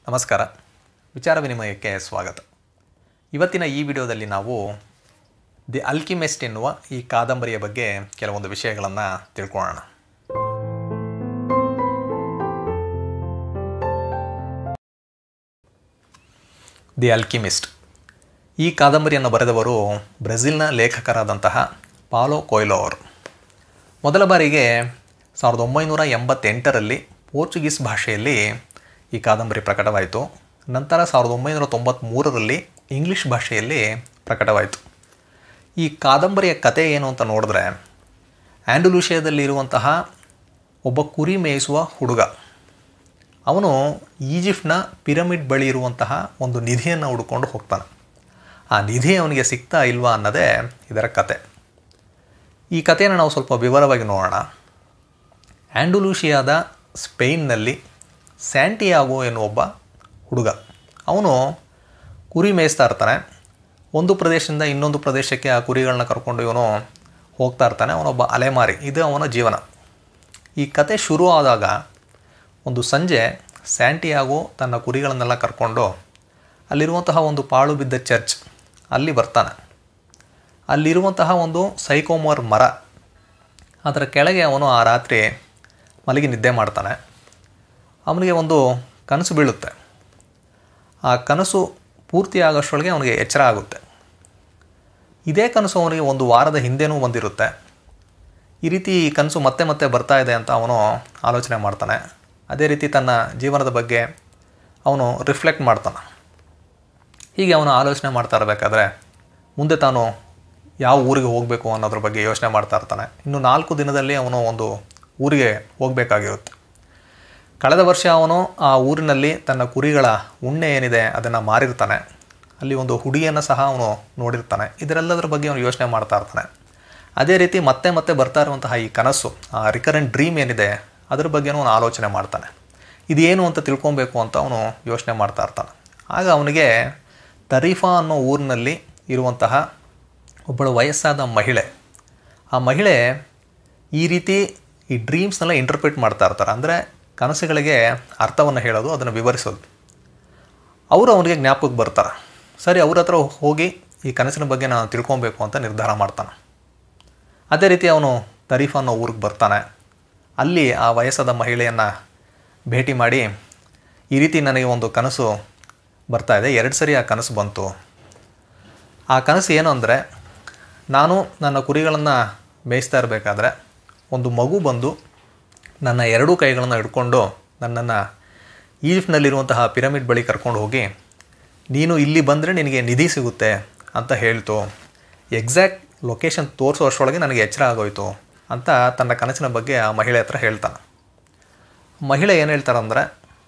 ನಮಸ್ಕಾರ ವಿಚಾರ ವಿನಿಮಯಕ್ಕೆ ಸ್ವಾಗತ ಇವತ್ತಿನ ಈ ವಿಡಿಯೋದಲ್ಲಿ ನಾವು ದಿ ಅಲ್ಕಿಮೆಸ್ಟ್ ಎನ್ನುವ ಈ ಕಾದಂಬರಿಯ ಬಗ್ಗೆ ಕೆಲವೊಂದು ವಿಷಯಗಳನ್ನು ತಿಳ್ಕೊಳ್ಳೋಣ ದಿ ಅಲ್ಕಿಮಿಸ್ಟ್ ಈ ಕಾದಂಬರಿಯನ್ನು ಬರೆದವರು ಬ್ರೆಜಿಲ್ನ ಲೇಖಕರಾದಂತಹ ಪಾಲೋ ಕೊಯ್ಲೋ ಅವರು ಮೊದಲ ಬಾರಿಗೆ ಸಾವಿರದ ಒಂಬೈನೂರ ಎಂಬತ್ತೆಂಟರಲ್ಲಿ ಪೋರ್ಚುಗೀಸ್ ಭಾಷೆಯಲ್ಲಿ ಈ ಕಾದಂಬರಿ ಪ್ರಕಟವಾಯಿತು ನಂತರ ಸಾವಿರದ ಒಂಬೈನೂರ ತೊಂಬತ್ತ್ಮೂರರಲ್ಲಿ ಇಂಗ್ಲೀಷ್ ಭಾಷೆಯಲ್ಲಿ ಪ್ರಕಟವಾಯಿತು ಈ ಕಾದಂಬರಿಯ ಕತೆ ಏನು ಅಂತ ನೋಡಿದ್ರೆ ಆ್ಯಂಡುಲೂಷಿಯಾದಲ್ಲಿ ಇರುವಂತಹ ಒಬ್ಬ ಕುರಿ ಮೇಯಿಸುವ ಹುಡುಗ ಅವನು ಈಜಿಪ್ಟ್ನ ಪಿರಮಿಡ್ ಬಳಿ ಇರುವಂತಹ ಒಂದು ನಿಧಿಯನ್ನು ಹುಡುಕೊಂಡು ಹೋಗ್ತಾನೆ ಆ ನಿಧಿ ಅವನಿಗೆ ಸಿಗ್ತಾ ಇಲ್ವಾ ಅನ್ನೋದೇ ಇದರ ಕತೆ ಈ ಕಥೆಯನ್ನು ನಾವು ಸ್ವಲ್ಪ ವಿವರವಾಗಿ ನೋಡೋಣ ಆ್ಯಂಡುಲೂಷಿಯಾದ ಸ್ಪೇನ್ನಲ್ಲಿ ಸ್ಯಾಂಟಿಯಾಗೋ ಎನ್ನುವ ಒಬ್ಬ ಹುಡುಗ ಅವನು ಕುರಿ ಮೇಯಿಸ್ತಾ ಇರ್ತಾನೆ ಒಂದು ಪ್ರದೇಶದಿಂದ ಇನ್ನೊಂದು ಪ್ರದೇಶಕ್ಕೆ ಆ ಕುರಿಗಳನ್ನ ಕರ್ಕೊಂಡು ಇವನು ಹೋಗ್ತಾ ಇರ್ತಾನೆ ಅವನೊಬ್ಬ ಅಲೆಮಾರಿ ಇದು ಅವನ ಜೀವನ ಈ ಕತೆ ಶುರು ಆದಾಗ ಒಂದು ಸಂಜೆ ಸ್ಯಾಂಟಿಯಾಗೋ ತನ್ನ ಕುರಿಗಳನ್ನೆಲ್ಲ ಕರ್ಕೊಂಡು ಅಲ್ಲಿರುವಂತಹ ಒಂದು ಪಾಳು ಬಿದ್ದ ಚರ್ಚ್ ಅಲ್ಲಿ ಬರ್ತಾನೆ ಅಲ್ಲಿರುವಂತಹ ಒಂದು ಸೈಕೋಮೋರ್ ಮರ ಅದರ ಕೆಳಗೆ ಅವನು ಆ ರಾತ್ರಿ ಮಲಗಿ ನಿದ್ದೆ ಮಾಡ್ತಾನೆ ಅವನಿಗೆ ಒಂದು ಕನಸು ಬೀಳುತ್ತೆ ಆ ಕನಸು ಪೂರ್ತಿ ಆಗೋಷ್ಟರೊಳಗೆ ಅವನಿಗೆ ಎಚ್ಚರ ಆಗುತ್ತೆ ಇದೇ ಕನಸು ಅವನಿಗೆ ಒಂದು ವಾರದ ಹಿಂದೆನೂ ಬಂದಿರುತ್ತೆ ಈ ರೀತಿ ಈ ಕನಸು ಮತ್ತೆ ಮತ್ತೆ ಬರ್ತಾ ಇದೆ ಅಂತ ಅವನು ಆಲೋಚನೆ ಮಾಡ್ತಾನೆ ಅದೇ ರೀತಿ ತನ್ನ ಜೀವನದ ಬಗ್ಗೆ ಅವನು ರಿಫ್ಲೆಕ್ಟ್ ಮಾಡ್ತಾನೆ ಹೀಗೆ ಅವನು ಆಲೋಚನೆ ಮಾಡ್ತಾ ಇರಬೇಕಾದ್ರೆ ಮುಂದೆ ತಾನು ಯಾವ ಊರಿಗೆ ಹೋಗಬೇಕು ಅನ್ನೋದ್ರ ಬಗ್ಗೆ ಯೋಚನೆ ಮಾಡ್ತಾ ಇರ್ತಾನೆ ಇನ್ನು ನಾಲ್ಕು ದಿನದಲ್ಲಿ ಅವನು ಒಂದು ಊರಿಗೆ ಹೋಗಬೇಕಾಗಿರುತ್ತೆ ಕಳೆದ ವರ್ಷ ಅವನು ಆ ಊರಿನಲ್ಲಿ ತನ್ನ ಕುರಿಗಳ ಉಣ್ಣೆ ಏನಿದೆ ಅದನ್ನು ಮಾರಿರ್ತಾನೆ ಅಲ್ಲಿ ಒಂದು ಹುಡುಗಿಯನ್ನು ಸಹ ಅವನು ನೋಡಿರ್ತಾನೆ ಇದರೆಲ್ಲದರ ಬಗ್ಗೆ ಅವನು ಯೋಚನೆ ಮಾಡ್ತಾ ಇರ್ತಾನೆ ಅದೇ ರೀತಿ ಮತ್ತೆ ಮತ್ತೆ ಬರ್ತಾ ಇರುವಂತಹ ಈ ಕನಸು ಆ ರಿಕರೆಂಟ್ ಡ್ರೀಮ್ ಏನಿದೆ ಅದ್ರ ಬಗ್ಗೆನೂ ಅವನು ಆಲೋಚನೆ ಮಾಡ್ತಾನೆ ಇದೇನು ಅಂತ ತಿಳ್ಕೊಬೇಕು ಅಂತ ಅವನು ಯೋಚನೆ ಮಾಡ್ತಾ ಇರ್ತಾನೆ ಆಗ ಅವನಿಗೆ ತರೀಫಾ ಅನ್ನೋ ಊರಿನಲ್ಲಿ ಇರುವಂತಹ ಒಬ್ಬಳು ವಯಸ್ಸಾದ ಮಹಿಳೆ ಆ ಮಹಿಳೆ ಈ ರೀತಿ ಈ ಡ್ರೀಮ್ಸ್ನೆಲ್ಲ ಇಂಟರ್ಪ್ರಿಟ್ ಮಾಡ್ತಾ ಇರ್ತಾರೆ ಅಂದರೆ ಕನಸುಗಳಿಗೆ ಅರ್ಥವನ್ನು ಹೇಳೋದು ಅದನ್ನು ವಿವರಿಸೋದು ಅವರು ಅವನಿಗೆ ಜ್ಞಾಪಕಕ್ಕೆ ಬರ್ತಾರೆ ಸರಿ ಅವ್ರ ಹತ್ರ ಹೋಗಿ ಈ ಕನಸಿನ ಬಗ್ಗೆ ನಾನು ತಿಳ್ಕೊಬೇಕು ಅಂತ ನಿರ್ಧಾರ ಮಾಡ್ತಾನೆ ಅದೇ ರೀತಿ ಅವನು ತರೀಫ್ ಅನ್ನೋ ಊರಿಗೆ ಬರ್ತಾನೆ ಅಲ್ಲಿ ಆ ವಯಸ್ಸಾದ ಮಹಿಳೆಯನ್ನು ಭೇಟಿ ಮಾಡಿ ಈ ರೀತಿ ನನಗೆ ಒಂದು ಕನಸು ಬರ್ತಾ ಇದೆ ಎರಡು ಸರಿ ಆ ಕನಸು ಬಂತು ಆ ಕನಸು ಏನು ಅಂದರೆ ನಾನು ನನ್ನ ಕುರಿಗಳನ್ನು ಮೇಯಿಸ್ತಾ ಇರಬೇಕಾದ್ರೆ ಒಂದು ಮಗು ಬಂದು ನನ್ನ ಎರಡೂ ಕೈಗಳನ್ನು ಹಿಡ್ಕೊಂಡು ನನ್ನನ್ನು ಈಜಿಪ್ಟ್ನಲ್ಲಿರುವಂತಹ ಪಿರಮಿಡ್ ಬಳಿ ಕರ್ಕೊಂಡು ಹೋಗಿ ನೀನು ಇಲ್ಲಿ ಬಂದರೆ ನಿನಗೆ ನಿಧಿ ಸಿಗುತ್ತೆ ಅಂತ ಹೇಳ್ತು ಎಕ್ಸಾಕ್ಟ್ ಲೊಕೇಶನ್ ತೋರಿಸೋ ಅಷ್ಟರೊಳಗೆ ನನಗೆ ಎಚ್ಚರ ಆಗೋಯ್ತು ಅಂತ ತನ್ನ ಕನಸಿನ ಬಗ್ಗೆ ಆ ಮಹಿಳೆ ಹತ್ರ ಹೇಳ್ತಾನೆ ಮಹಿಳೆ ಏನು ಹೇಳ್ತಾರಂದರೆ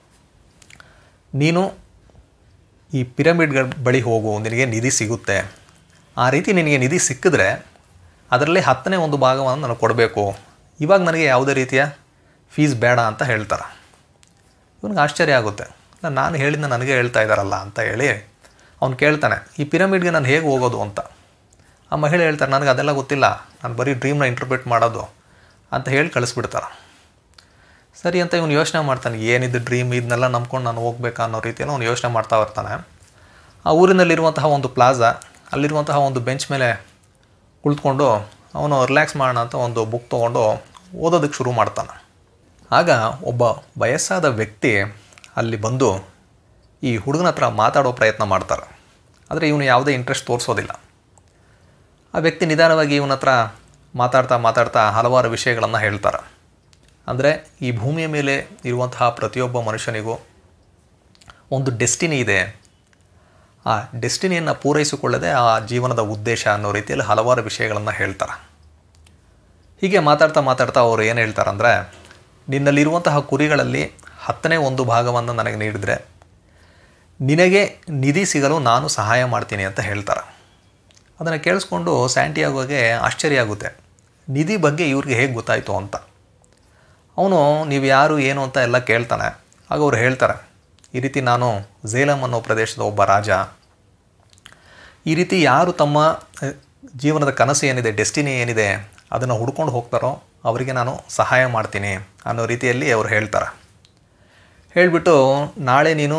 ನೀನು ಈ ಪಿರಮಿಡ್ಗಳ ಬಳಿ ಹೋಗು ನಿನಗೆ ನಿಧಿ ಸಿಗುತ್ತೆ ಆ ರೀತಿ ನಿನಗೆ ನಿಧಿ ಸಿಕ್ಕಿದ್ರೆ ಅದರಲ್ಲಿ ಹತ್ತನೇ ಒಂದು ಭಾಗವನ್ನು ನನಗೆ ಕೊಡಬೇಕು ಇವಾಗ ನನಗೆ ಯಾವುದೇ ರೀತಿಯ ಫೀಸ್ ಬೇಡ ಅಂತ ಹೇಳ್ತಾರೆ ಇವನಿಗೆ ಆಶ್ಚರ್ಯ ಆಗುತ್ತೆ ಅಲ್ಲ, ನಾನು ಹೇಳಿದ್ನ ನನಗೆ ಹೇಳ್ತಾ ಇದ್ದಾರಲ್ಲ ಅಂತ ಹೇಳಿ ಅವ್ನು ಕೇಳ್ತಾನೆ ಈ ಪಿರಮಿಡ್ಗೆ ನಾನು ಹೇಗೆ ಹೋಗೋದು ಅಂತ ಆ ಮಹಿಳೆ ಹೇಳ್ತಾರೆ ನನಗೆ ಅದೆಲ್ಲ ಗೊತ್ತಿಲ್ಲ ನಾನು ಬರೀ ಡ್ರೀಮ್ನ ಇಂಟರ್ಪ್ರಿಟ್ ಮಾಡೋದು ಅಂತ ಹೇಳಿ ಕಳಿಸ್ಬಿಡ್ತಾರೆ ಸರಿ ಅಂತ ಇವನು ಯೋಚನೆ ಮಾಡ್ತಾನೆ ಏನಿದು ಡ್ರೀಮ್ ಇದನ್ನೆಲ್ಲ ನಂಬ್ಕೊಂಡು ನಾನು ಹೋಗ್ಬೇಕಾ ಅನ್ನೋ ರೀತಿಯಲ್ಲಿ ಅವನು ಯೋಚನೆ ಮಾಡ್ತಾ ಇರ್ತಾನೆ ಆ ಊರಿನಲ್ಲಿರುವಂತಹ ಒಂದು ಪ್ಲಾಜಾ ಅಲ್ಲಿರುವಂತಹ ಒಂದು ಬೆಂಚ್ ಮೇಲೆ ಕುಳಿತುಕೊಂಡು ಅವನು ರಿಲ್ಯಾಕ್ಸ್ ಮಾಡೋಣ ಅಂತ ಒಂದು ಬುಕ್ ತೊಗೊಂಡು ಓದೋದಕ್ಕೆ ಶುರು ಮಾಡ್ತಾನೆ ಆಗ ಒಬ್ಬ ವಯಸ್ಸಾದ ವ್ಯಕ್ತಿ ಅಲ್ಲಿ ಬಂದು ಈ ಹುಡುಗನ ಹತ್ರ ಮಾತಾಡೋ ಪ್ರಯತ್ನ ಮಾಡ್ತಾರೆ ಆದರೆ ಇವನು ಯಾವುದೇ ಇಂಟ್ರೆಸ್ಟ್ ತೋರಿಸೋದಿಲ್ಲ ಆ ವ್ಯಕ್ತಿ ನಿಧಾನವಾಗಿ ಇವನ ಹತ್ರ ಮಾತಾಡ್ತಾ ಮಾತಾಡ್ತಾ ಹಲವಾರು ವಿಷಯಗಳನ್ನು ಹೇಳ್ತಾರೆ ಅಂದರೆ ಈ ಭೂಮಿಯ ಮೇಲೆ ಇರುವಂತಹ ಪ್ರತಿಯೊಬ್ಬ ಮನುಷ್ಯನಿಗೂ ಒಂದು ಡೆಸ್ಟಿನಿ ಇದೆ ಆ ಡೆಸ್ಟಿನಿಯನ್ನು ಪೂರೈಸಿಕೊಳ್ಳದೆ ಆ ಜೀವನದ ಉದ್ದೇಶ ಅನ್ನೋ ರೀತಿಯಲ್ಲಿ ಹಲವಾರು ವಿಷಯಗಳನ್ನು ಹೇಳ್ತಾರೆ ಹೀಗೆ ಮಾತಾಡ್ತಾ ಮಾತಾಡ್ತಾ ಅವರು ಏನು ಹೇಳ್ತಾರಂದರೆ ನಿನ್ನಲ್ಲಿರುವಂತಹ ಕುರಿಗಳಲ್ಲಿ ಹತ್ತನೇ ಒಂದು ಭಾಗವನ್ನು ನನಗೆ ನೀಡಿದರೆ ನಿನಗೆ ನಿಧಿ ಸಿಗಲು ನಾನು ಸಹಾಯ ಮಾಡ್ತೀನಿ ಅಂತ ಹೇಳ್ತಾರೆ ಅದನ್ನು ಕೇಳಿಸ್ಕೊಂಡು ಸ್ಯಾಂಟಿಯಾಗೋಗೆ ಆಶ್ಚರ್ಯ ಆಗುತ್ತೆ ನಿಧಿ ಬಗ್ಗೆ ಇವ್ರಿಗೆ ಹೇಗೆ ಗೊತ್ತಾಯಿತು ಅಂತ ಅವನು ನೀವು ಯಾರು ಏನು ಅಂತ ಎಲ್ಲ ಕೇಳ್ತಾನೆ ಆಗ ಅವ್ರು ಹೇಳ್ತಾರೆ ಈ ರೀತಿ ನಾನು ಝೇಲಂ ಅನ್ನೋ ಪ್ರದೇಶದ ಒಬ್ಬ ರಾಜ ಈ ರೀತಿ ಯಾರು ತಮ್ಮ ಅಹ್, ಜೀವನದ ಕನಸು ಏನಿದೆ ಡೆಸ್ಟಿನಿ ಏನಿದೆ ಅದನ್ನು ಹುಡ್ಕೊಂಡು ಹೋಗ್ತಾರೋ ಅವರಿಗೆ ನಾನು ಸಹಾಯ ಮಾಡ್ತೀನಿ ಅನ್ನೋ ರೀತಿಯಲ್ಲಿ ಅವರು ಹೇಳ್ತಾರೆ ಹೇಳಿಬಿಟ್ಟು ನಾಳೆ ನೀನು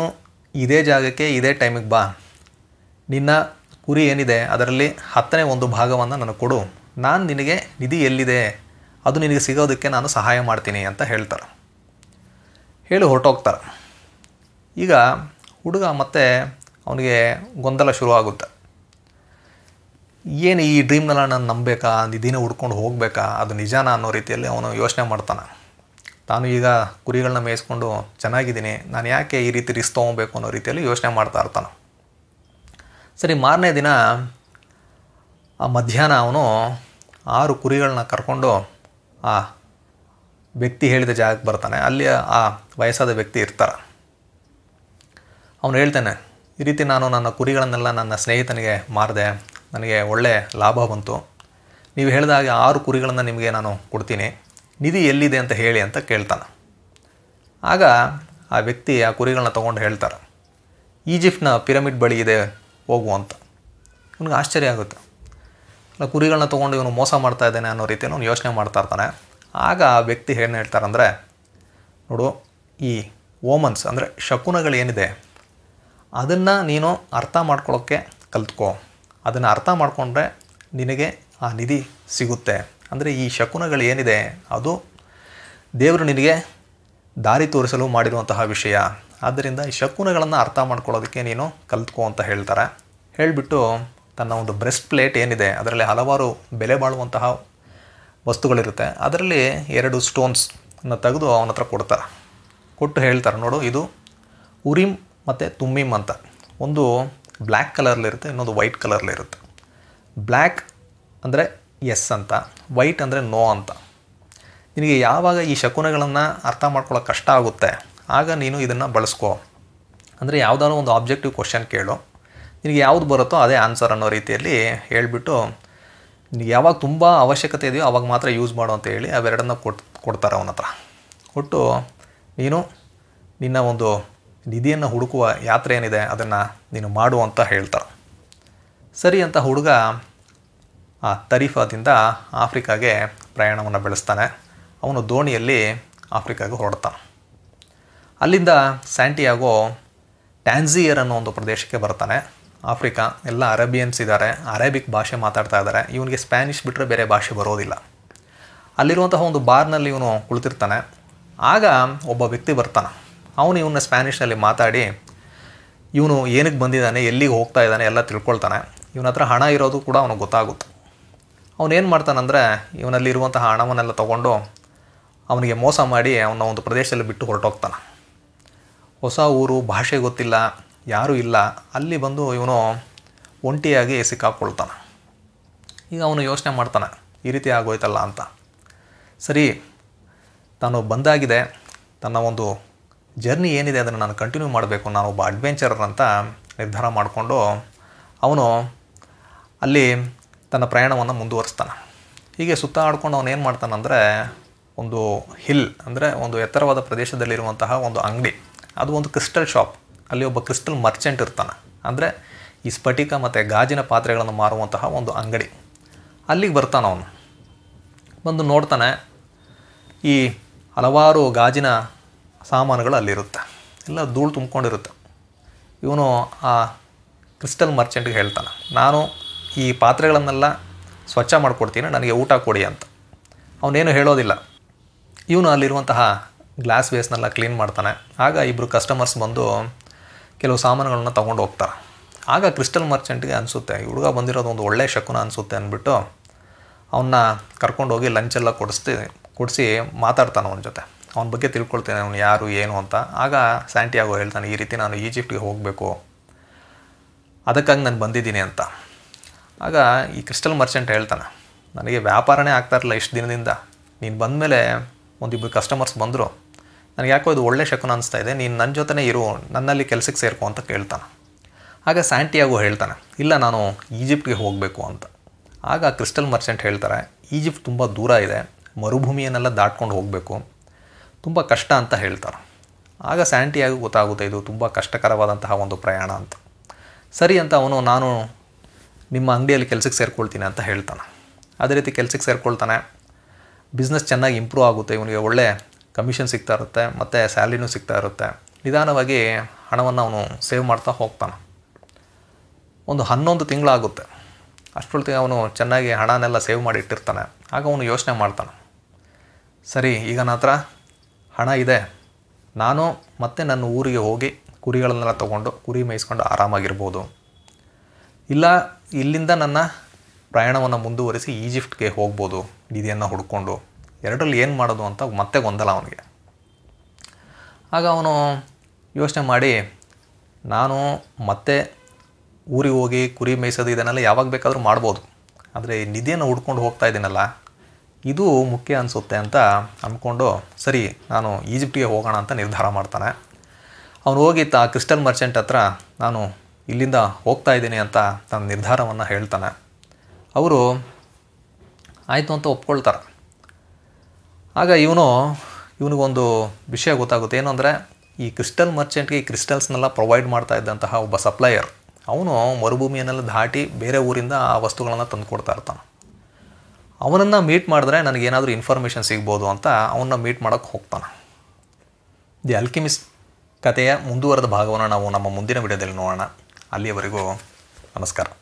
ಇದೇ ಜಾಗಕ್ಕೆ ಇದೇ ಟೈಮಿಗೆ ಬಾ ನಿನ್ನ ಕುರಿ ಏನಿದೆ ಅದರಲ್ಲಿ ಹತ್ತನೇ ಒಂದು ಭಾಗವನ್ನು ನನಗೆ ಕೊಡು ನಾನು ನಿನಗೆ ನಿಧಿ ಎಲ್ಲಿದೆ ಅದು ನಿನಗೆ ಸಿಗೋದಕ್ಕೆ ನಾನು ಸಹಾಯ ಮಾಡ್ತೀನಿ ಅಂತ ಹೇಳ್ತಾರೆ ಹೇಳಿ ಹೊರಟೋಗ್ತಾರೆ ಈಗ ಹುಡುಗ ಮತ್ತೆ ಅವನಿಗೆ ಗೊಂದಲ ಶುರು ಆಗುತ್ತೆ ಏನು ಈ ಡ್ರೀಮ್ನೆಲ್ಲ ನಾನು ನಂಬಬೇಕಾ ನಿಧಿನ ಹುಡ್ಕೊಂಡು ಹೋಗಬೇಕಾ ಅದು ನಿಜಾನ ಅನ್ನೋ ರೀತಿಯಲ್ಲಿ ಅವನು ಯೋಚನೆ ಮಾಡ್ತಾನೆ ತಾನು ಈಗ ಕುರಿಗಳನ್ನ ಮೇಯಿಸ್ಕೊಂಡು ಚೆನ್ನಾಗಿದ್ದೀನಿ ನಾನು ಯಾಕೆ ಈ ರೀತಿ ರಿಸ್ಕ್ ತೊಗೊಬೇಕು ಅನ್ನೋ ರೀತಿಯಲ್ಲಿ ಯೋಚನೆ ಮಾಡ್ತಾ ಇರ್ತಾನೆ ಸರಿ ಮಾರನೇ ದಿನ ಆ ಮಧ್ಯಾಹ್ನ ಅವನು ಆರು ಕುರಿಗಳನ್ನ ಕರ್ಕೊಂಡು ಆ ವ್ಯಕ್ತಿ ಹೇಳಿದ ಜಾಗಕ್ಕೆ ಬರ್ತಾನೆ ಅಲ್ಲಿ ಆ ವಯಸ್ಸಾದ ವ್ಯಕ್ತಿ ಇರ್ತಾರೆ ಅವನು ಹೇಳ್ತಾನೆ ಈ ರೀತಿ ನಾನು ನನ್ನ ಕುರಿಗಳನ್ನೆಲ್ಲ ನನ್ನ ಸ್ನೇಹಿತನಿಗೆ ಮಾರಿದೆ ನನಗೆ ಒಳ್ಳೆ ಲಾಭ ಬಂತು ನೀವು ಹೇಳಿದ ಹಾಗೆ ಆರು ಕುರಿಗಳನ್ನು ನಿಮಗೆ ನಾನು ಕೊಡ್ತೀನಿ ನಿಧಿ ಎಲ್ಲಿದೆ ಅಂತ ಹೇಳಿ ಅಂತ ಕೇಳ್ತಾನೆ ಆಗ ಆ ವ್ಯಕ್ತಿ ಆ ಕುರಿಗಳನ್ನ ತೊಗೊಂಡು ಹೇಳ್ತಾರೆ ಈಜಿಪ್ಟ್ನ ಪಿರಮಿಡ್ ಬಳಿ ಇದೆ ಹೋಗು ಅಂತ ಇವನಿಗೆ ಆಶ್ಚರ್ಯ ಆಗುತ್ತೆ ಅಲ್ಲ ಕುರಿಗಳನ್ನ ತೊಗೊಂಡು ಇವನು ಮೋಸ ಮಾಡ್ತಾ ಇದ್ದಾನೆ ಅನ್ನೋ ರೀತಿಯಲ್ಲಿ ಅವನು ಯೋಚನೆ ಮಾಡ್ತಾ ಇರ್ತಾನೆ ಆಗ ಆ ವ್ಯಕ್ತಿ ಏನು ಹೇಳ್ತಾರಂದರೆ ನೋಡು ಈ ಓಮನ್ಸ್ ಅಂದರೆ ಶಕುನಗಳೇನಿದೆ ಅದನ್ನು ನೀನು ಅರ್ಥ ಮಾಡ್ಕೊಳ್ಳೋಕ್ಕೆ ಕಲ್ತ್ಕೋ ಅದನ್ನು ಅರ್ಥ ಮಾಡಿಕೊಂಡ್ರೆ ನಿನಗೆ ಆ ನಿಧಿ ಸಿಗುತ್ತೆ ಅಂದರೆ ಈ ಶಕುನಗಳು ಏನಿದೆ ಅದು ದೇವರು ನಿನಗೆ ದಾರಿ ತೋರಿಸಲು ಮಾಡಿರುವಂತಹ ವಿಷಯ ಆದ್ದರಿಂದ ಈ ಶಕುನಗಳನ್ನು ಅರ್ಥ ಮಾಡ್ಕೊಳ್ಳೋದಕ್ಕೆ ನೀನು ಕಲ್ತ್ಕೋ ಅಂತ ಹೇಳ್ತಾರೆ ಹೇಳಿಬಿಟ್ಟು ತನ್ನ ಒಂದು ಬ್ರೆಸ್ಟ್ ಪ್ಲೇಟ್ ಏನಿದೆ ಅದರಲ್ಲಿ ಹಲವಾರು ಬೆಲೆ ಬಾಳುವಂತಹ ವಸ್ತುಗಳಿರುತ್ತೆ ಅದರಲ್ಲಿ ಎರಡು ಸ್ಟೋನ್ಸ್ ಅನ್ನು ತೆಗೆದು ಅವನ ಹತ್ರ ಕೊಡ್ತಾರೆ ಕೊಟ್ಟು ಹೇಳ್ತಾರೆ ನೋಡು ಇದು ಉರಿಮ್ ಮತ್ತು ತುಮ್ಮಿಮ್ ಅಂತ ಒಂದು ಬ್ಲ್ಯಾಕ್ ಕಲರ್ಲಿರುತ್ತೆ ಇನ್ನೊಂದು ವೈಟ್ ಕಲರ್ಲಿರುತ್ತೆ ಬ್ಲ್ಯಾಕ್ ಅಂದರೆ ಎಸ್ ಅಂತ ವೈಟ್ ಅಂದರೆ ನೋ ಅಂತ ನಿನಗೆ ಯಾವಾಗ ಈ ಶಕುನಗಳನ್ನು ಅರ್ಥ ಮಾಡ್ಕೊಳ್ಳೋಕೆ ಕಷ್ಟ ಆಗುತ್ತೆ ಆಗ ನೀನು ಇದನ್ನು ಬಳಸ್ಕೋ ಅಂದರೆ ಯಾವುದಾದ್ರು ಒಂದು ಆಬ್ಜೆಕ್ಟಿವ್ ಕ್ವಶನ್ ಕೇಳು ನಿನಗೆ ಯಾವುದು ಬರುತ್ತೋ ಅದೇ ಆನ್ಸರ್ ಅನ್ನೋ ರೀತಿಯಲ್ಲಿ ಹೇಳಿಬಿಟ್ಟು ನಿನಗೆ ಯಾವಾಗ ತುಂಬ ಅವಶ್ಯಕತೆ ಇದೆಯೋ ಅವಾಗ ಮಾತ್ರ ಯೂಸ್ ಮಾಡು ಅಂತ ಹೇಳಿ ಅವೆರಡನ್ನ ಕೊಟ್ ಕೊಡ್ತಾರೆ ಅವನ ಹತ್ರ ಕೊಟ್ಟು ನೀನು ನಿನ್ನ ಒಂದು ನಿಧಿಯನ್ನು ಹುಡುಕುವ ಯಾತ್ರೆ ಏನಿದೆ ಅದನ್ನು ನೀನು ಮಾಡು ಅಂತ ಹೇಳ್ತಾರೆ ಸರಿ ಅಂತ ಹುಡುಗ ಆ ತರೀಫಾದಿಂದ ಆಫ್ರಿಕಾಗೆ ಪ್ರಯಾಣವನ್ನು ಬೆಳೆಸ್ತಾನೆ ಅವನು ದೋಣಿಯಲ್ಲಿ ಆಫ್ರಿಕಾಗೆ ಹೊರಡ್ತಾನೆ ಅಲ್ಲಿಂದ ಸ್ಯಾಂಟಿಯಾಗೋ ಟ್ಯಾನ್ಸಿಯರ್ ಅನ್ನೋ ಒಂದು ಪ್ರದೇಶಕ್ಕೆ ಬರ್ತಾನೆ ಆಫ್ರಿಕಾ ಎಲ್ಲ ಅರೇಬಿಯನ್ಸ್ ಇದ್ದಾರೆ ಅರೇಬಿಕ್ ಭಾಷೆ ಮಾತಾಡ್ತಾ ಇದ್ದಾರೆ ಇವನಿಗೆ ಸ್ಪ್ಯಾನಿಷ್ ಬಿಟ್ಟರೆ ಬೇರೆ ಭಾಷೆ ಬರೋದಿಲ್ಲ ಅಲ್ಲಿರುವಂತಹ ಒಂದು ಬಾರ್ನಲ್ಲಿ ಇವನು ಕುಳಿತಿರ್ತಾನೆ ಆಗ ಒಬ್ಬ ವ್ಯಕ್ತಿ ಬರ್ತಾನೆ ಅವನು ಇವನ್ನ ಸ್ಪ್ಯಾನಿಷ್ನಲ್ಲಿ ಮಾತಾಡಿ ಇವನು ಏನಕ್ಕೆ ಬಂದಿದ್ದಾನೆ ಎಲ್ಲಿಗೆ ಹೋಗ್ತಾ ಇದ್ದಾನೆ ಎಲ್ಲ ತಿಳ್ಕೊಳ್ತಾನೆ ಇವನ ಹತ್ರ ಹಣ ಇರೋದು ಕೂಡ ಅವನಿಗೆ ಗೊತ್ತಾಗುತ್ತೆ ಅವನೇನು ಮಾಡ್ತಾನಂದರೆ ಇವನಲ್ಲಿ ಇರುವಂತಹ ಹಣವನ್ನೆಲ್ಲ ತೊಗೊಂಡು ಅವನಿಗೆ ಮೋಸ ಮಾಡಿ ಅವನ ಒಂದು ಪ್ರದೇಶದಲ್ಲಿ ಬಿಟ್ಟು ಹೊರಟೋಗ್ತಾನೆ ಹೊಸ ಊರು ಭಾಷೆ ಗೊತ್ತಿಲ್ಲ ಯಾರೂ ಇಲ್ಲ ಅಲ್ಲಿ ಬಂದು ಇವನು ಒಂಟಿಯಾಗಿ ಸಿಕ್ಕಾಕ್ಕೊಳ್ತಾನೆ ಈಗ ಅವನು ಯೋಚನೆ ಮಾಡ್ತಾನೆ ಈ ರೀತಿ ಆಗೋಯ್ತಲ್ಲ ಅಂತ ಸರಿ ತಾನು ಬಂದಾಗಿದೆ ತನ್ನ ಒಂದು ಜರ್ನಿ ಏನಿದೆ ಅದನ್ನು ನಾನು ಕಂಟಿನ್ಯೂ ಮಾಡಬೇಕು ನಾನು ಒಬ್ಬ ಅಡ್ವೆಂಚರರ್ ಅಂತ ನಿರ್ಧಾರ ಮಾಡಿಕೊಂಡು ಅವನು ಅಲ್ಲಿ ತನ್ನ ಪ್ರಯಾಣವನ್ನು ಮುಂದುವರಿಸ್ತಾನೆ ಹೀಗೆ ಸುತ್ತಾಡ್ಕೊಂಡು ಅವನು ಏನು ಮಾಡ್ತಾನಂದರೆ ಒಂದು ಹಿಲ್ ಅಂದರೆ ಒಂದು ಎತ್ತರವಾದ ಪ್ರದೇಶದಲ್ಲಿರುವಂತಹ ಒಂದು ಅಂಗಡಿ ಅದು ಒಂದು ಕ್ರಿಸ್ಟಲ್ ಶಾಪ್ ಅಲ್ಲಿ ಒಬ್ಬ ಕ್ರಿಸ್ಟಲ್ ಮರ್ಚೆಂಟ್ ಇರ್ತಾನೆ ಅಂದರೆ ಈ ಸ್ಫಟಿಕ ಮತ್ತು ಗಾಜಿನ ಪಾತ್ರೆಗಳನ್ನು ಮಾರುವಂತಹ ಒಂದು ಅಂಗಡಿ ಅಲ್ಲಿಗೆ ಬರ್ತಾನೆ ಅವನು ಬಂದು ನೋಡ್ತಾನೆ ಈ ಹಲವಾರು ಗಾಜಿನ ಸಾಮಾನುಗಳು ಅಲ್ಲಿರುತ್ತೆ ಎಲ್ಲ ಧೂಳು ತುಂಬ್ಕೊಂಡಿರುತ್ತೆ ಇವನು ಆ ಕ್ರಿಸ್ಟಲ್ ಮರ್ಚೆಂಟ್ಗೆ ಹೇಳ್ತಾನೆ ನಾನು ಈ ಪಾತ್ರೆಗಳನ್ನೆಲ್ಲ ಸ್ವಚ್ಛ ಮಾಡಿಕೊಡ್ತೀನಿ ನನಗೆ ಊಟ ಕೊಡಿ ಅಂತ ಅವನೇನು ಹೇಳೋದಿಲ್ಲ ಇವನು ಅಲ್ಲಿರುವಂತಹ ಗ್ಲಾಸ್ ವೇಸ್ನೆಲ್ಲ ಕ್ಲೀನ್ ಮಾಡ್ತಾನೆ ಆಗ ಇಬ್ಬರು ಕಸ್ಟಮರ್ಸ್ ಬಂದು ಕೆಲವು ಸಾಮಾನುಗಳನ್ನ ತೊಗೊಂಡು ಹೋಗ್ತಾರೆ ಆಗ ಕ್ರಿಸ್ಟಲ್ ಮರ್ಚೆಂಟ್ಗೆ ಅನಿಸುತ್ತೆ ಈ ಹುಡುಗ ಬಂದಿರೋದು ಒಂದು ಒಳ್ಳೆಯ ಶಕುನ ಅನಿಸುತ್ತೆ ಅಂದ್ಬಿಟ್ಟು ಅವನ್ನ ಕರ್ಕೊಂಡೋಗಿ ಲಂಚೆಲ್ಲ ಕೊಡಿಸ್ತಿ ಕೊಡಿಸಿ ಮಾತಾಡ್ತಾನೆ ಅವನ ಜೊತೆ ಅವನ ಬಗ್ಗೆ ತಿಳ್ಕೊಳ್ತೇನೆ ಅವನು ಯಾರು ಏನು ಅಂತ ಆಗ ಸ್ಯಾಂಟಿಯಾಗೋ ಹೇಳ್ತಾನೆ ಈ ರೀತಿ ನಾನು ಈಜಿಪ್ಟ್ಗೆ ಹೋಗಬೇಕು ಅದಕ್ಕಾಗಿ ನಾನು ಬಂದಿದ್ದೀನಿ ಅಂತ ಆಗ ಈ ಕ್ರಿಸ್ಟಲ್ ಮರ್ಚೆಂಟ್ ಹೇಳ್ತಾನೆ ನನಗೆ ವ್ಯಾಪಾರನೇ ಆಗ್ತಾ ಇರಲಿಲ್ಲ ಇಷ್ಟು ದಿನದಿಂದ ನೀನು ಬಂದಮೇಲೆ ಒಂದಿಬ್ಬರು ಕಸ್ಟಮರ್ಸ್ ಬಂದರು ನನಗೆ ಯಾಕೋ ಇದು ಒಳ್ಳೆ ಶಕುನ ಅನಿಸ್ತಾ ಇದೆ ನೀನು ನನ್ನ ಜೊತೆನೇ ಇರು ನನ್ನಲ್ಲಿ ಕೆಲಸಕ್ಕೆ ಸೇರ್ಕೊ ಅಂತ ಕೇಳ್ತಾನೆ ಆಗ ಸ್ಯಾಂಟಿಯಾಗೋ ಹೇಳ್ತಾನೆ ಇಲ್ಲ ನಾನು ಈಜಿಪ್ಟ್ಗೆ ಹೋಗಬೇಕು ಅಂತ ಆಗ ಕ್ರಿಸ್ಟಲ್ ಮರ್ಚೆಂಟ್ ಹೇಳ್ತಾರೆ ಈಜಿಪ್ಟ್ ತುಂಬ ದೂರ ಇದೆ ಮರುಭೂಮಿಯನ್ನೆಲ್ಲ ದಾಟ್ಕೊಂಡು ಹೋಗಬೇಕು ತುಂಬ ಕಷ್ಟ ಅಂತ ಹೇಳ್ತಾರೆ ಆಗ ಸ್ಯಾಂಟಿಯಾಗೂ ಗೊತ್ತಾಗುತ್ತೆ ಇದು ತುಂಬ ಕಷ್ಟಕರವಾದಂತಹ ಒಂದು ಪ್ರಯಾಣ ಅಂತ ಸರಿ ಅಂತ ಅವನು ನಾನು ನಿಮ್ಮ ಅಂಗಡಿಯಲ್ಲಿ ಕೆಲಸಕ್ಕೆ ಸೇರ್ಕೊಳ್ತೀನಿ ಅಂತ ಹೇಳ್ತಾನೆ ಅದೇ ರೀತಿ ಕೆಲಸಕ್ಕೆ ಸೇರ್ಕೊಳ್ತಾನೆ ಬಿಸ್ನೆಸ್ ಚೆನ್ನಾಗಿ ಇಂಪ್ರೂವ್ ಆಗುತ್ತೆ ಇವನಿಗೆ ಒಳ್ಳೆ ಕಮಿಷನ್ ಸಿಗ್ತಾ ಇರುತ್ತೆ ಮತ್ತು ಸ್ಯಾಲ್ರಿನೂ ಸಿಗ್ತಾ ಇರುತ್ತೆ ನಿಧಾನವಾಗಿ ಹಣವನ್ನು ಅವನು ಸೇವ್ ಮಾಡ್ತಾ ಹೋಗ್ತಾನೆ ಒಂದು ಹನ್ನೊಂದು ತಿಂಗಳಾಗುತ್ತೆ ಅಷ್ಟೊತ್ತಿಗೆ ಅವನು ಚೆನ್ನಾಗಿ ಹಣನೆಲ್ಲ ಸೇವ್ ಮಾಡಿ ಇಟ್ಟಿರ್ತಾನೆ ಆಗ ಅವನು ಯೋಚನೆ ಮಾಡ್ತಾನೆ ಸರಿ ಈಗ ನನ್ನ ಹತ್ರ ಹಣ ಇದೆ ನಾನು ಮತ್ತೆ ನನ್ನ ಊರಿಗೆ ಹೋಗಿ ಕುರಿಗಳನ್ನೆಲ್ಲ ತೊಗೊಂಡು ಕುರಿ ಮೇಯಿಸ್ಕೊಂಡು ಆರಾಮಾಗಿರ್ಬೋದು ಇಲ್ಲ ಇಲ್ಲಿಂದ ನನ್ನ ಪ್ರಯಾಣವನ್ನು ಮುಂದುವರಿಸಿ ಈಜಿಪ್ಟ್ಗೆ ಹೋಗ್ಬೋದು ನಿಧಿಯನ್ನು ಹುಡ್ಕೊಂಡು ಎರಡರಲ್ಲಿ ಏನು ಮಾಡೋದು ಅಂತ ಮತ್ತೆ ಗೊಂದಲ ಅವನಿಗೆ ಆಗ ಅವನು ಯೋಚನೆ ಮಾಡಿ ನಾನು ಮತ್ತೆ ಊರಿಗೆ ಹೋಗಿ ಕುರಿ ಮೇಯಿಸೋದು ಇದನ್ನೆಲ್ಲ ಯಾವಾಗ ಬೇಕಾದರೂ ಮಾಡ್ಬೋದು ಆದರೆ ಈ ನಿಧಿಯನ್ನು ಹುಡ್ಕೊಂಡು ಹೋಗ್ತಾ ಇದ್ದೀನಲ್ಲ ಇದು ಮುಖ್ಯ ಅನಿಸುತ್ತೆ ಅಂತ ಅಂದ್ಕೊಂಡು ಸರಿ ನಾನು ಈಜಿಪ್ಟಿಗೆ ಹೋಗೋಣ ಅಂತ ನಿರ್ಧಾರ ಮಾಡ್ತಾನೆ ಅವನು ಹೋಗಿ ತಾ ಕ್ರಿಸ್ಟಲ್ ಮರ್ಚೆಂಟ್ ಹತ್ರ ನಾನು ಇಲ್ಲಿಂದ ಹೋಗ್ತಾ ಇದ್ದೀನಿ ಅಂತ ತನ್ನ ನಿರ್ಧಾರವನ್ನು ಹೇಳ್ತಾನೆ ಅವರು ಆಯಿತು ಅಂತ ಒಪ್ಕೊಳ್ತಾರೆ ಆಗ ಇವನು ಇವನಿಗೊಂದು ವಿಷಯ ಗೊತ್ತಾಗುತ್ತೆ ಏನು ಅಂದರೆ ಈ ಕ್ರಿಸ್ಟಲ್ ಮರ್ಚೆಂಟ್ಗೆ ಈ ಕ್ರಿಸ್ಟಲ್ಸ್ನೆಲ್ಲ ಪ್ರೊವೈಡ್ ಮಾಡ್ತಾ ಇದ್ದಂತಹ ಒಬ್ಬ ಸಪ್ಲೈಯರ್ ಅವನು ಮರುಭೂಮಿಯನ್ನೆಲ್ಲ ದಾಟಿ ಬೇರೆ ಊರಿಂದ ಆ ವಸ್ತುಗಳನ್ನು ತಂದು ಕೊಡ್ತಾ ಇರ್ತಾನೆ ಅವನನ್ನು ಮೀಟ್ ಮಾಡಿದ್ರೆ ನನಗೇನಾದರೂ ಇನ್ಫಾರ್ಮೇಷನ್ ಸಿಗ್ಬೋದು ಅಂತ ಅವನ್ನ ಮೀಟ್ ಮಾಡೋಕ್ಕೆ ಹೋಗ್ತಾನೆ ದಿ ಅಲ್ಕಿಮಿಸ್ಟ್ ಕಥೆಯ ಮುಂದುವರೆದ ಭಾಗವನ್ನು ನಾವು ನಮ್ಮ ಮುಂದಿನ ವಿಡಿಯೋದಲ್ಲಿ ನೋಡೋಣ ಅಲ್ಲಿಯವರೆಗೂ ನಮಸ್ಕಾರ